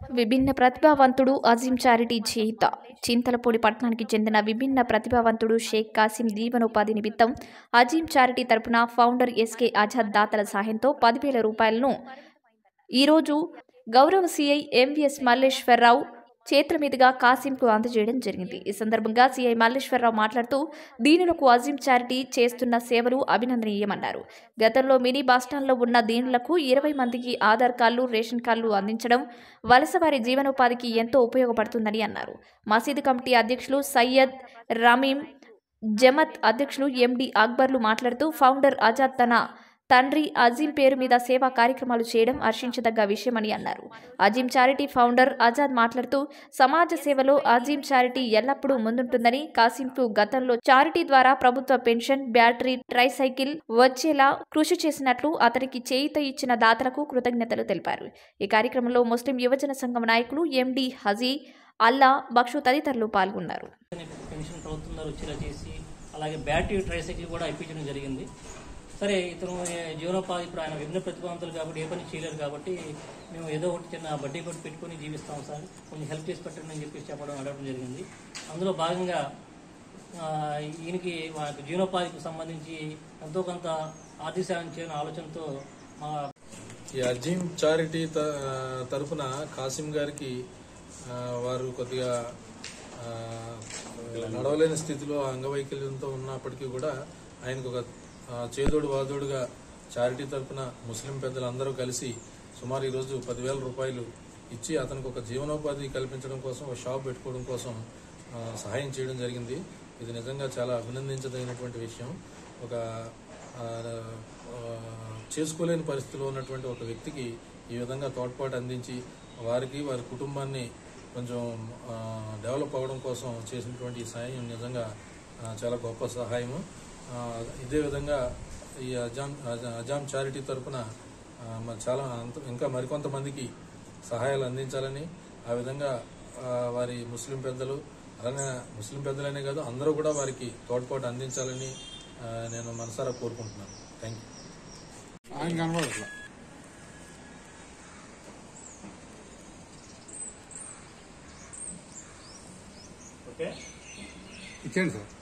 విభిన్న ప్రతిభావంతుడు అజీం చారిటీ చేయిత చింతలపూడి పట్టణానికి చెందిన విభిన్న ప్రతిభావంతుడు షేక్ కాసిం జీవనోపాధి నిమిత్తం అజీం చారిటీ తరపున ఫౌండర్ ఎస్కే ఆజాద్ దాతల సహాయంతో పదివేల రూపాయలను ఈరోజు గౌరవ సీఐ ఎంవిఎస్ మల్లేశ్వరరావు చేతుల మీదుగా కాసింకు అందజేయడం జరిగింది ఈ సందర్భంగా సీఐ మల్లేశ్వరరావు మాట్లాడుతూ దీనులకు అజీం చారిటీ చేస్తున్న సేవలు అభినందనీయమన్నారు గతంలో మినీ బస్టాండ్లో ఉన్న దీనులకు ఇరవై మందికి ఆధార్ కార్డులు రేషన్ కార్డులు అందించడం వలసవారి జీవనోపాధికి ఎంతో ఉపయోగపడుతుందని అన్నారు మసీదు కమిటీ అధ్యక్షులు సయ్యద్ రమీం జమత్ అధ్యక్షులు ఎండి అక్బర్లు మాట్లాడుతూ ఫౌండర్ ఆజాద్ తన తండ్రి అజీం పేరు మీద సేవా కార్యక్రమాలు చేయడం హర్షించదగ్గ విషయమని అన్నారు అజీం చారిటీ ఫౌండర్ ఆజాద్ మాట్లాడుతూ సమాజ సేవలో అజీం చారిటీ ఎల్లప్పుడూ ముందుంటుందని కాసింకు గతంలో చారిటీ ద్వారా ప్రభుత్వ పెన్షన్ బ్యాటరీ ట్రైసైకిల్ వచ్చేలా కృషి చేసినట్లు అతనికి చేయిత ఇచ్చిన దాతలకు కృతజ్ఞతలు తెలిపారు ఈ కార్యక్రమంలో ముస్లిం యువజన సంఘం నాయకులు ఎండి హజీ అల్లా బక్షు తదితరులు పాల్గొన్నారు పెన్షన్ ప్రభుత్వం ద్వారా వచ్చేలా చేసి అలాగే బ్యాటరీ ట్రైసైకిల్ కూడా ఇప్పించడం జరిగింది సరే ఇతను ఏ, జీవనోపాధి ఇప్పుడు ఆయన విభిన్న ప్రతిభావంతులు కాబట్టి ఏ పని చేయలేరు కాబట్టి మేము ఏదో ఒకటి చిన్న బడ్డీ కొట్టి పెట్టుకొని జీవిస్తాం సార్ కొంచెం హెల్ప్ చేసి పెట్టండి అని చెప్పేసి చెప్పడం అడగడం జరిగింది అందులో భాగంగా ఆ, ఈయనకి మాకు జీవనోపాధికి సంబంధించి ఎంతో కొంత ఆర్థిక సాయం చేయని ఆలోచనతో మా ఈ అజీం చారిటీ త- తరఫున కాసిం గారికి ఆ, వారు కొద్దిగా ఆ, నడవలేని స్థితిలో అంగవైకల్యంతో ఉన్నప్పటికీ కూడా ఆయనకు ఒక ఆ, చేదోడు వాదోడుగా చారిటీ తరఫున ముస్లిం పెద్దలందరూ కలిసి సుమారు ఈరోజు పదివేల రూపాయలు ఇచ్చి అతనికి ఒక జీవనోపాధి కల్పించడం కోసం ఒక షాప్ పెట్టుకోవడం కోసం ఆ, సహాయం చేయడం జరిగింది ఇది నిజంగా చాలా అభినందించదగినటువంటి విషయం ఒక ఆ, ఆ, చేసుకోలేని పరిస్థితిలో ఉన్నటువంటి ఒక వ్యక్తికి ఈ విధంగా తోడ్పాటు అందించి వారికి వారి కుటుంబాన్ని కొంచెం ఆ, డెవలప్ అవ్వడం కోసం చేసినటువంటి ఈ సహాయం నిజంగా ఆ, చాలా గొప్ప సహాయము ఆ, ఇదే విధంగా ఈ అజాం అజా- అజాం చారిటీ తరఫున చాలా అంత- ఇంకా మరికొంతమందికి సహాయాలు అందించాలని ఆ విధంగా ఆ, వారి ముస్లిం పెద్దలు అలానే ముస్లిం పెద్దలనే కాదు అందరూ కూడా వారికి తోడ్పాటు అందించాలని ఆ, నేను మనసారా కోరుకుంటున్నాను థ్యాంక్ యూ ఆయన కనబడట్లా ఓకే ఇచ్చేయండి సార్